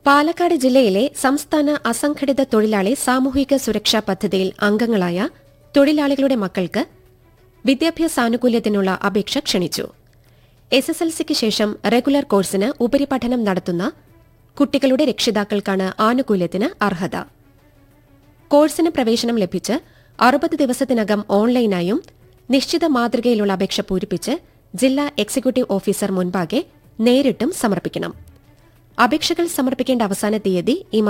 പാലക്കാട് ജില്ലയിലെ സംസ്ഥാന അസംഘടിത തൊഴിലാളി സാമൂഹിക സുരക്ഷാ പദ്ധതിയിൽ അംഗങ്ങളായ തൊഴിലാളികളുടെ മക്കൾക്ക് വിദ്യാഭ്യാസാനുകൂല്യത്തിനുള്ള അപേക്ഷ ക്ഷണിച്ചു എസ് എസ് എൽ സിക്ക് ശേഷം റെഗുലർ കോഴ്സിന് ഉപരിപഠനം നടത്തുന്ന കുട്ടികളുടെ രക്ഷിതാക്കൾക്കാണ് ആനുകൂല്യത്തിന് അർഹത കോഴ്സിന് പ്രവേശനം ലഭിച്ച് അറുപത് ദിവസത്തിനകം ഓൺലൈനായും നിശ്ചിത മാതൃകയിലുള്ള അപേക്ഷ പൂരിപ്പിച്ച് ജില്ലാ എക്സിക്യൂട്ടീവ് ഓഫീസർ മുൻപാകെ നേരിട്ടും സമർപ്പിക്കണം അപേക്ഷകൾ സമർപ്പിക്കേണ്ട അവസാന തീയതി ഈ